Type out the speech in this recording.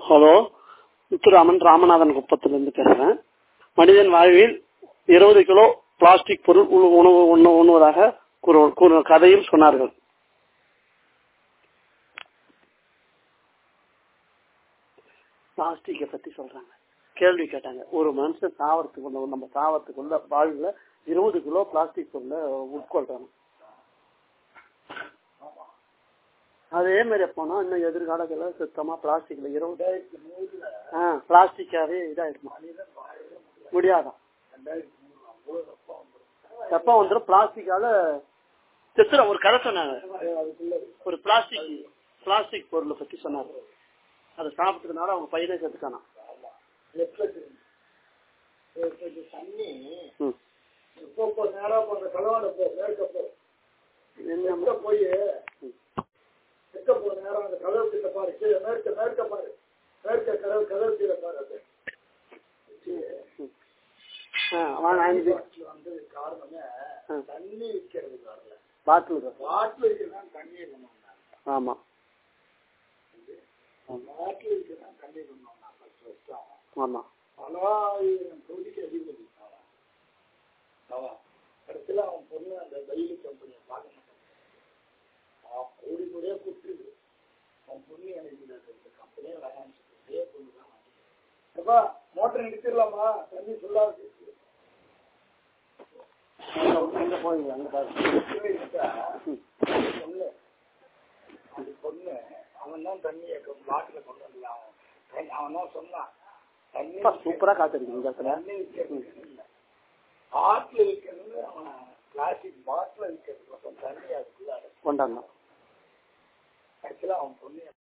Hello Muthuraman Ramanathan குப்பத்திலிருந்து பேசுறேன் மனிதன் வாழ்வில் இருபது கிலோ பிளாஸ்டிக் பொருள் உணவு உணவு உண்ண- உண்ணுவதாக கூறு- கூறு- கதையில் சொன்னார்கள் பிளாஸ்டிக்கை பத்தி சொல்றாங்க கேள்வி கேட்டாங்க ஒரு மனுஷன் சாவறதுக்குள்ள நம்ம சாவறதுக்குள்ள வாழ்வுல இருபது கிலோ பிளாஸ்டிக் பொருளை உட்கொள்றாங்க அதே மாதிரி போனா இன்னும் எதிர்காலத்துல சுத்தமா பிளாஸ்டிக்ல இருபது பிளாஸ்டிக்காவே இதாயிடுமா முடியாதான் எப்ப வந்துடும் பிளாஸ்டிக்கால சித்திர ஒரு கதை சொன்னாங்க ஒரு பிளாஸ்டிக் பிளாஸ்டிக் பொருளை பத்தி சொன்னாங்க அதை சாப்பிட்டதுனால அவங்க பையனே செத்துக்கானா தண்ணி ம். இப்போ இப்போ நேரா போற கலவாட போ மேற்க போ என்ன எங்க போய் எங்க போ நேரம் அந்த கதவு கிட்ட பாரு கீழே மேற்க மேற்க பாரு மேற்க கதவு கதவு கீழே பாரு அது ஆ, வாங்க அஞ்சு வந்து காரணமே ஆ. தண்ணி விற்கிறது வரல பாட்டில் பாட்டில் விற்கிறதான் தண்ணி இருக்கணும் ஆமா பாட்டில் விற்கிறதான் தண்ணி இருக்கணும் பத்து வருஷம் ஆமா பலாயிரம் கோடிக்கு அதிபதி அவன். அவன் கடைசியில் அவன் பொண்ணு அந்த வெயில் கம்பெனியை பார்க்க மாட்டான் அவன் கோடி கோடியா கொடுத்துது அவன் பொண்ணு எனக்கு இந்த இந்த கம்பெனியே வேணாம்னு சொல்லி அதே பொண்ணு தான் வாங்கிட்டு அப்பா மோட்டர் நிறுத்திடலாமா தண்ணி ஃபுல்லா இருக்கு எங்க- எங்க போய் அங்க பாரு ம். பொண்ணு அந்த பொண்ணு அவன் தான் தண்ணியை பாட்டில கொண்டு வரல அவன் அவன் தான் சொன்னான் தண்ணி அப்பா, சூப்பரா காத்திருக்கு இந்த இடத்துல தண்ணி விற்கிறது இல்லை பாட்டில் விற்கிறது அவன் பிளாஸ்டிக் பாட்டில் விற்கிறது மட்டும் தண்ணி அதுக்குள்ள கொண்டாடணும் ஆக்சுவலாக அவன் பொண்ணு